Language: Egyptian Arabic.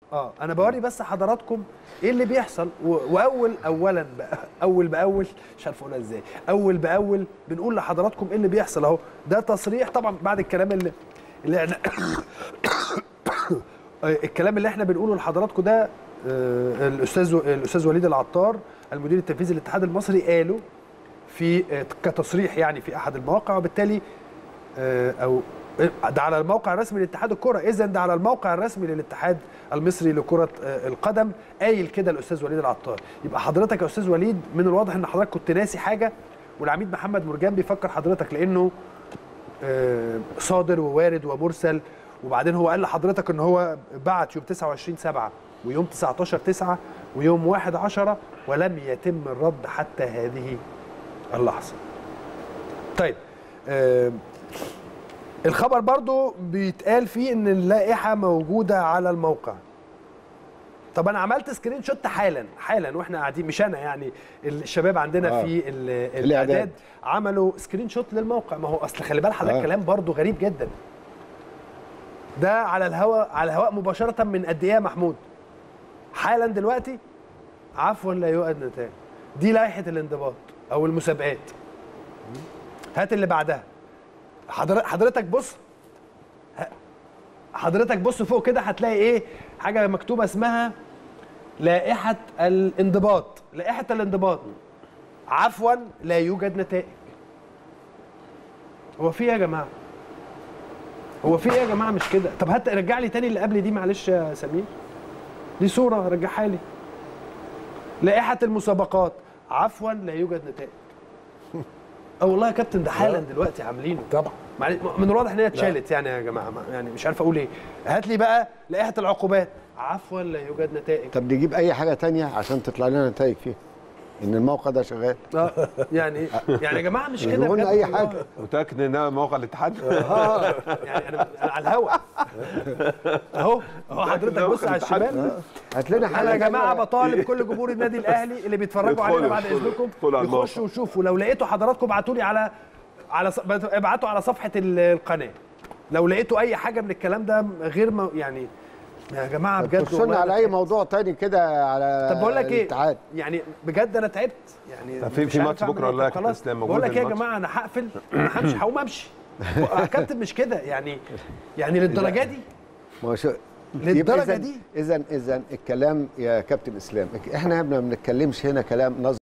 اه انا بوري بس حضراتكم ايه اللي بيحصل و- واول اولا بقى اول باول مش عارف اقولها ازاي اول باول بنقول لحضراتكم ايه اللي بيحصل اهو ده تصريح طبعا بعد الكلام اللي اللي احنا الكلام اللي احنا بنقوله لحضراتكم ده آه، الاستاذ الاستاذ وليد العطار المدير التنفيذي للاتحاد المصري قاله في آه، كتصريح يعني في احد المواقع وبالتالي آه، او ده على الموقع الرسمي لاتحاد الكره اذا ده على الموقع الرسمي للاتحاد المصري لكره آه، القدم قايل كده الاستاذ وليد العطار يبقى حضرتك يا استاذ وليد من الواضح ان حضرتك كنت ناسي حاجه والعميد محمد مرجان بيفكر حضرتك لانه آه، صادر ووارد ومرسل وبعدين هو قال لحضرتك ان هو بعت يوم 29 7 ويوم 19 9 ويوم 1 10 ولم يتم الرد حتى هذه اللحظه. طيب آه، الخبر برضو بيتقال فيه ان اللائحه موجوده على الموقع طب انا عملت سكرين شوت حالا حالا واحنا قاعدين مش انا يعني الشباب عندنا آه. في ال- الإعداد. الاعداد عملوا سكرين شوت للموقع ما هو اصل خلي بال حضرتك آه. كلام برضو غريب جدا ده على الهواء على الهواء مباشره من قد ايه يا محمود حالا دلوقتي عفوا لا يؤد نتائج دي لائحه الانضباط او المسابقات هات اللي بعدها حضر- حضرتك بص ه- حضرتك بص فوق كده هتلاقي ايه حاجه مكتوبه اسمها لائحه الانضباط لائحه الانضباط عفوا لا يوجد نتائج هو في ايه يا جماعه هو في ايه يا جماعه مش كده طب هات رجع لي تاني اللي قبل دي معلش يا سمير دي صوره رجعها لي لائحه المسابقات عفوا لا يوجد نتائج اه والله يا كابتن ده حالا دلوقتي عاملينه طبعا معلش من الواضح ان هي اتشالت يعني يا جماعه ما- يعني مش عارف اقول ايه هات لي بقى لائحه العقوبات عفوا لا يوجد نتائج طب نجيب اي حاجه تانية عشان تطلع لنا نتائج فيها ان الموقع ده شغال اه يعني يعني يا جماعه مش كده يجيبوا لنا بجد اي والله. حاجه متاكد ان ده موقع الاتحاد اه يعني انا أنا على الهوا اهو اهو حضرتك بص على الشمال هات لنا حاجه انا يا جماعه تانية. بطالب كل جمهور النادي الاهلي اللي بيتفرجوا ادخلوا- علينا بعد ادخلوا- اذنكم ادخلوا على يخشوا وشوفوا لو لقيتوا حضراتكم ابعتوا لي على على ص- ابعتوا على صفحه ال- القناه لو لقيتوا اي حاجه من الكلام ده غير ما يعني يا جماعه بجد تخشوا والله لنا على أنا اي تعبت. موضوع تاني كده على طب بقول لك ايه الاتحاد. يعني بجد انا تعبت يعني طب في- مش في عارف ماتش أعمل بكرة إيه. ولا لا طب يا خلاص كابتن؟ موجود بقول لك ايه يا الماتش؟ جماعه انا هقفل انا همشي هقوم امشي يا كابتن مش كده يعني يعني للدرجه دي ما هو شو للدرجة دي؟ اذا اذا الكلام يا كابتن اسلام احنا ما بنتكلمش هنا كلام نظري